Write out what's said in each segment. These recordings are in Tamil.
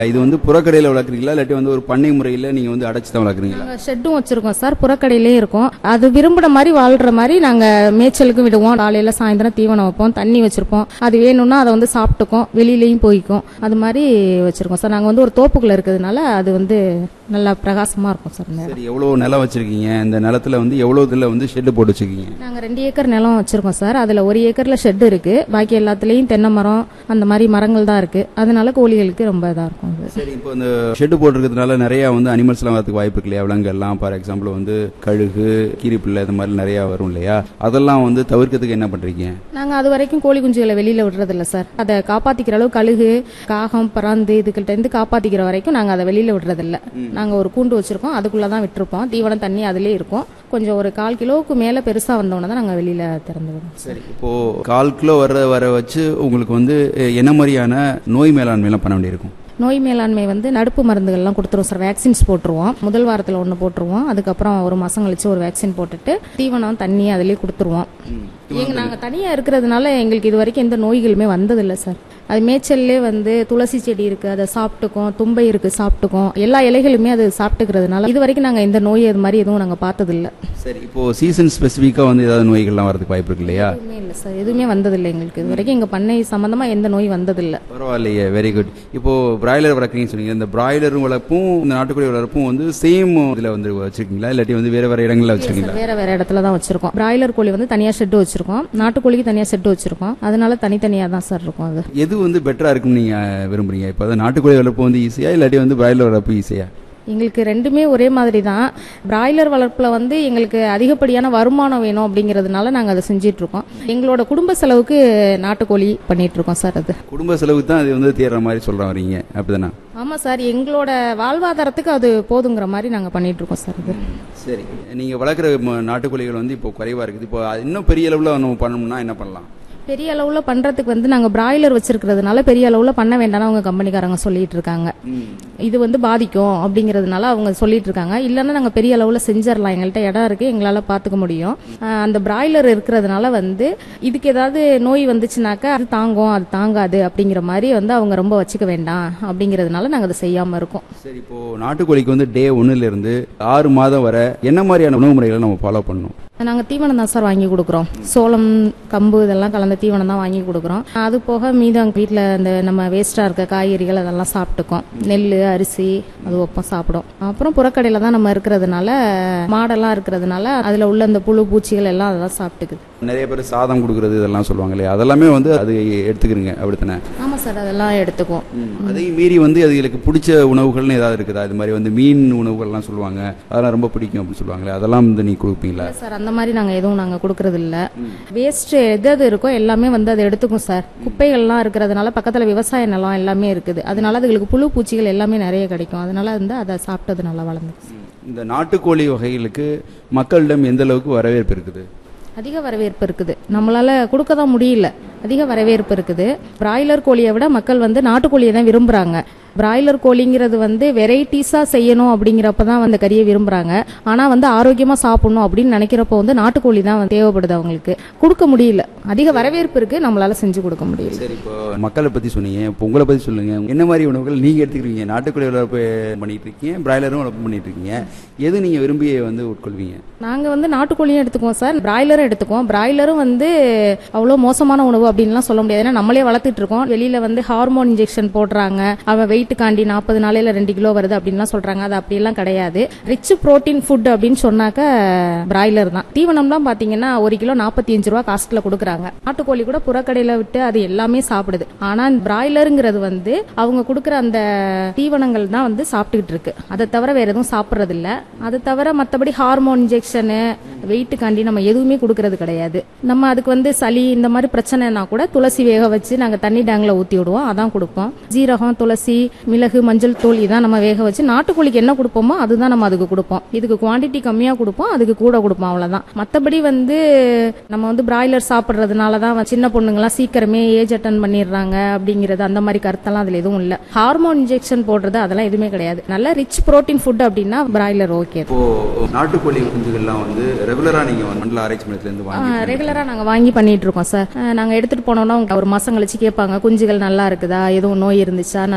இது வந்து புறக்கடையில் வளர்க்குறீங்களா இல்லாட்டி வந்து ஒரு பண்ணை முறையில் நீங்கள் வந்து அடைச்சி தான் வளர்க்குறீங்களா நாங்க ஷெட்டும் வச்சிருக்கோம் சார் புறக்கடையிலே இருக்கும் அது விரும்புற மாதிரி வாழ்ற மாதிரி நாங்க மேய்ச்சலுக்கு விடுவோம் காலையில சாயந்தரம் தீவனம் வைப்போம் தண்ணி வச்சிருப்போம் அது வேணும்னா அதை வந்து சாப்பிட்டுக்கும் வெளியிலயும் போய்க்கும் அது மாதிரி வச்சிருக்கோம் சார் நாங்க வந்து ஒரு தோப்புக்குள்ள இருக்கிறதுனால அது வந்து நல்லா பிரகாசமா இருக்கும் சார் இந்த இடம். சரி எவ்வளோ நிலம் வச்சிருக்கீங்க இந்த நிலத்துல வந்து எவ்வளோ இதில் வந்து ஷெட்டு போட்டு வச்சிருக்கீங்க நாங்க ரெண்டு ஏக்கர் நிலம் வச்சிருக்கோம் சார் அதுல ஒரு ஏக்கர்ல ஷெட் இருக்கு பாக்கி எல்லாத்துலயும் தென்னை மரம் அந்த மாதிரி மரங்கள் தான் இருக்கு அதனால கோழிகளுக்கு ரொம்ப இதா இருக்கும் அது சரி இப்போ இந்த ஷெட்டு போட்டிருக்கிறதுனால நிறைய வந்து அனிமல்ஸ்லாம் வரதுக்கு வாய்ப்பு இருக்கு இல்லையா விலங்குகள்லாம் ஃபார் எக்ஸாம்பிள் வந்து கழுகு கீரிப்பிள்ளை இந்த மாதிரி நிறைய வரும் இல்லையா அதெல்லாம் வந்து தவிர்க்கிறதுக்கு என்ன பண்றீங்க நாங்க அது வரைக்கும் கோழி குஞ்சுகளை வெளியில விடுறது இல்ல சார் அதை காப்பாத்திக்கிற அளவு கழுகு காகம் பறந்து இதுகிட்ட இருந்து காப்பாத்திக்கிற வரைக்கும் நாங்க அதை வெளியில விடுறது இல்ல நாங்க ஒரு கூண்டு வச்சிருக்கோம் அதுக்குள்ளதான் விட்டுருப்போம் தீவனம் தண்ணி அதுலயே இருக்கும் கொஞ்சம் ஒரு கால் கிலோவுக்கு மேல பெருசா வந்தோடனே தான் நாங்க வெளியில திறந்து விடுவோம் சரி இப்போ கால் கிலோ வர வர வச்சு உங்களுக்கு வந்து அஹ், என்ன மாதிரியான நோய் மேலாண்மைலாம் பண்ண வேண்டியிருக்கும் நோய் மேலாண்மை வந்து நடுப்பு மருந்துகள்லாம் கொடுத்துருவோம் சார் வேக்சின்ஸ் போட்டுருவோம் முதல் வாரத்தில் ஒன்று போட்டுருவோம் அதுக்கப்புறம் ஒரு மாதம் கழிச்சு ஒரு வேக்சின் போட்டுட்டு தீவனம் தண்ணி அதிலே கொடுத்துருவோம் எங்க நாங்கள் தனியாக இருக்கிறதுனால எங்களுக்கு இது வரைக்கும் எந்த நோய்களுமே வந்ததில்லை சார் அது மேய்ச்சல்லே வந்து துளசி செடி இருக்கு அதை சாப்பிட்டுக்கும் தும்பை இருக்கு சாப்பிட்டுக்கும் எல்லா இலைகளுமே அது சாப்பிட்டுக்கிறதுனால இது வரைக்கும் நாங்கள் எந்த நோய் அது மாதிரி எதுவும் நாங்கள் பார்த்ததில்ல சரி இப்போ சீசன் ஸ்பெசிஃபிக்காக வந்து ஏதாவது நோய்கள்லாம் வரதுக்கு வாய்ப்பு இருக்கு இல்லையா எதுவுமே இல்லை சார் எதுவுமே வந்ததில்லை எங்களுக்கு இது வரைக்கும் எங்கள் பண்ணை சம்மந்தமாக எந்த நோய் வந்ததில்லை பரவாயில்லையே வெரி குட் இப்போ பிராய்லர் வளர்க்குறீங்கன்னு சொன்னீங்க இந்த பிராய்லர் வளர்ப்பும் இந்த நாட்டுக்கோழி வளர்ப்பும் வந்து சேம் இதில் வந்து வச்சிருக்கீங்களா இல்லாட்டி வந்து வேற வேற இடங்கள்ல வச்சிருக்கீங்களா வேற வேற இடத்துல தான் வச்சிருக்கோம் பிராய்லர் கோழி வந்து தனியா ஷெட் வச்சிருக்கோம் நாட்டுக்கோழிக்கு தனியா ஷெட் வச்சிருக்கோம் அதனால தனித்தனியா தான் சார் இருக்கும் அது எது வந்து பெட்டரா இருக்கும்னு நீங்க விரும்புறீங்க இப்போ வந்து நாட்டுக்கோழி வளர்ப்பு வந்து ஈஸியா இல்லாட்டி வந்து பிராய்லர் வளர்ப்பு ஈஸியா எங்களுக்கு ரெண்டுமே ஒரே மாதிரி தான் பிராய்லர் வளர்ப்புல வந்து எங்களுக்கு அதிகப்படியான வருமானம் வேணும் அப்படிங்கிறதுனால நாங்க அதை செஞ்சிட்டு இருக்கோம் எங்களோட குடும்ப செலவுக்கு நாட்டுக்கோழி பண்ணிட்டு இருக்கோம் சார் அது குடும்ப செலவுக்கு தான் அது வந்து தீர்ற மாதிரி சொல்ற வரீங்க அப்படிதானா ஆமா சார் எங்களோட வாழ்வாதாரத்துக்கு அது போதுங்கிற மாதிரி நாங்க பண்ணிட்டு இருக்கோம் சார் அது சரி நீங்க வளர்க்குற ம- நாட்டுக்கோழிகள் வந்து இப்போ குறைவா இருக்குது இப்போ அது இன்னும் பெரிய அளவுல நம்ம பண்ணணும்னா என்ன பண்ணலாம் பெரிய அளவுல பண்றதுக்கு வந்து நாங்க பிராய்லர் வச்சிருக்கிறதுனால பெரிய அளவுல பண்ண வேண்டாம்னு அவங்க கம்பெனிக்காரங்க சொல்லிட்டு இருக்காங்க இது வந்து பாதிக்கும் அப்படிங்கிறதுனால அவங்க சொல்லிட்டு இருக்காங்க இல்லைன்னா நாங்க பெரிய அளவுல செஞ்சிடலாம் எங்கள்கிட்ட இடம் இருக்கு எங்களால பாத்துக்க முடியும் ஆஹ் அந்த பிராய்லர் இருக்கிறதுனால வந்து இதுக்கு ஏதாவது நோய் வந்துச்சுனாக்கா அது தாங்கும் அது தாங்காது அப்படிங்கிற மாதிரி வந்து அவங்க ரொம்ப வச்சுக்க வேண்டாம் அப்படிங்கிறதுனால நாங்க அதை செய்யாம இருக்கோம் சரி இப்போ நாட்டுக்கோழிக்கு வந்து டே ஒன்னுல இருந்து ஆறு மாதம் வரை என்ன மாதிரியான உணவு முறைகளை நம்ம ஃபாலோ பண்ணணும் நாங்கள் தீவனம் தான் சார் வாங்கி கொடுக்குறோம் சோளம் கம்பு இதெல்லாம் கலந்த தீவனம் தான் வாங்கி கொடுக்குறோம் அது போக மீதம் வீட்டில் இந்த நம்ம வேஸ்ட்டாக இருக்க காய்கறிகள் அதெல்லாம் சாப்பிட்டுக்கும் நெல் அரிசி அது ஒப்பம் சாப்பிடும் அப்புறம் புறக்கடையில் தான் நம்ம இருக்கிறதுனால மாடெல்லாம் இருக்கிறதுனால அதில் உள்ள இந்த புழு பூச்சிகள் எல்லாம் அதெல்லாம் சாப்பிட்டுக்குது நிறைய பேர் சாதம் கொடுக்கறது இதெல்லாம் சொல்லுவாங்க இல்லையா அதெல்லாமே வந்து அது எடுத்துக்கிறீங்க அப்படித்தானே ஆமாம் சார் அதெல்லாம் எடுத்துக்குவோம் அதையும் மீறி வந்து அதுகளுக்கு பிடிச்ச உணவுகள்னு ஏதாவது இருக்குதா இது மாதிரி வந்து மீன் உணவுகள்லாம் சொல்லுவாங்க அதெல்லாம் ரொம்ப பிடிக்கும் அப்படின்னு சொல்லுவாங்களே அதெல்லாம் வந்து நீ கொடுப்பீங்களா இல்ல சார் அந்த மாதிரி நாங்கள் எதுவும் நாங்கள் கொடுக்கறது இல்ல வேஸ்ட் எது எது இருக்கோ எல்லாமே வந்து அதை எடுத்துக்கும் சார் குப்பைகள்லாம் இருக்கிறதுனால பக்கத்தில் விவசாய நிலம் எல்லாமே இருக்குது அதனால அதுகளுக்கு புழு பூச்சிகள் எல்லாமே நிறைய கிடைக்கும் அதனால வந்து அதை சாப்பிட்டது நல்லா வளர்ந்துச்சு இந்த நாட்டுக்கோழி வகைகளுக்கு மக்களிடம் எந்த அளவுக்கு வரவேற்பு இருக்குது அதிக வரவேற்பு இருக்குது நம்மளால கொடுக்க தான் முடியல அதிக வரவேற்பு இருக்குது பிராய்லர் கோழியை விட மக்கள் வந்து நாட்டுக்கோழியை தான் விரும்புறாங்க பிராய்லர் கோழிங்கிறது வந்து வெரைட்டிஸா செய்யணும் அப்படிங்கிறப்ப தான் வந்து கறியை விரும்புறாங்க ஆனா வந்து ஆரோக்கியமா சாப்பிடணும் அப்படின்னு நினைக்கிறப்போ வந்து நாட்டுக்கோழி தான் வந்து தேவைப்படுது அவங்களுக்கு கொடுக்க முடியல அதிக வரவேற்பு இருக்கு நம்மளால செஞ்சு கொடுக்க முடியல சரி இப்போ மக்களை பத்தி சொன்னீங்க இப்போ உங்களை பத்தி சொல்லுங்க என்ன மாதிரி உணவுகள் நீங்க எடுத்துக்கிறீங்க நாட்டுக்கோழி வளர்ப்பு பண்ணிட்டு இருக்கீங்க பிராய்லரும் வளர்ப்பு பண்ணிட்டு இருக்கீங்க எது நீங்க விரும்பி வந்து உட்கொள்வீங்க நாங்க வந்து நாட்டுக்கோழியும் எடுத்துக்குவோம் சார் பிராய்லரும் எடுத்துக்குவோம் பிராய்லரும் வந்து அவ்வளோ மோசமான உணவு அப்படின்லாம் சொல்ல முடியாது ஏன்னா நம்மளே வளர்த்துட்டு இருக்கோம் வெளியில வந்து ஹார்மோன் இன்ஜெக்ஷன் போடுறாங்க அவன் வெயிட் காண்டி நாற்பது நாளையில ரெண்டு கிலோ வருது அப்படின்லாம் சொல்றாங்க அது அப்படியெல்லாம் கிடையாது ரிச் புரோட்டீன் ஃபுட் அப்படின்னு சொன்னாக்க பிராய்லர் தான் தீவனம்லாம் பாத்தீங்கன்னா ஒரு கிலோ நாற்பத்தி அஞ்சு ரூபா காஸ்ட்ல கொடுக்குறாங்க நாட்டுக்கோழி கூட புறக்கடையில விட்டு அது எல்லாமே சாப்பிடுது ஆனா பிராய்லருங்கிறது வந்து அவங்க கொடுக்குற அந்த தீவனங்கள் தான் வந்து சாப்பிட்டுக்கிட்டு இருக்கு அதை தவிர வேற எதுவும் சாப்பிட்றது இல்ல அதை தவிர மற்றபடி ஹார்மோன் இன்ஜெக்ஷனு வெயிட்டுக்காண்டி நம்ம எதுவுமே கொடுக்கறது கிடையாது நம்ம அதுக்கு வந்து சளி இந்த மாதிரி பிரச்சனைனா கூட துளசி வேக வச்சு நாங்க தண்ணி டேங்க்ல ஊத்தி விடுவோம் அதான் கொடுப்போம் ஜீரகம் துளசி மிளகு மஞ்சள் தூள் இதான் நம்ம வேக வச்சு நாட்டுக்கோழிக்கு என்ன கொடுப்போமோ அதுதான் நம்ம அதுக்கு கொடுப்போம் இதுக்கு குவாண்டிட்டி கம்மியா கொடுப்போம் அதுக்கு கூட கொடுப்போம் அவ்வளவுதான் மத்தபடி வந்து நம்ம வந்து பிராய்லர் சாப்பிடுறதுனால தான் சின்ன பொண்ணுங்கலாம் சீக்கிரமே ஏஜ் அட்டன் பண்ணிடுறாங்க அப்படிங்கிறது அந்த மாதிரி கருத்தெல்லாம் அதுல எதுவும் இல்ல ஹார்மோன் இன்ஜெக்ஷன் போடுறது அதெல்லாம் எதுவுமே கிடையாது நல்ல ரிச் புரோட்டீன் ஃபுட் அப்படின்னா பிராய்லர் ஓகே இப்போ நாட்டுக்கோழி குஞ்சுகள்லாம் வந்து ரெகுலரா நீங்க வந்து மண்டல ஆராய்ச்சி மையத்துல இருந்து வாங்கி ரெகுலரா நாங்க வாங்கி பண்ணிட்டு இருக்கோம் சார் அஹ் நாங்க எடுத்துட்டு போனோம்னா அவங்க ஒரு மாசம் கழிச்சு கேட்பாங்க குஞ்சுகள் நல்லா இருக்குதா எதுவும் நோய் இருந்துச்சா நல்லா வளர்ந்துச்சா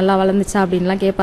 இருந்துச்சா அப்படின்லாம் கேட்பாங்க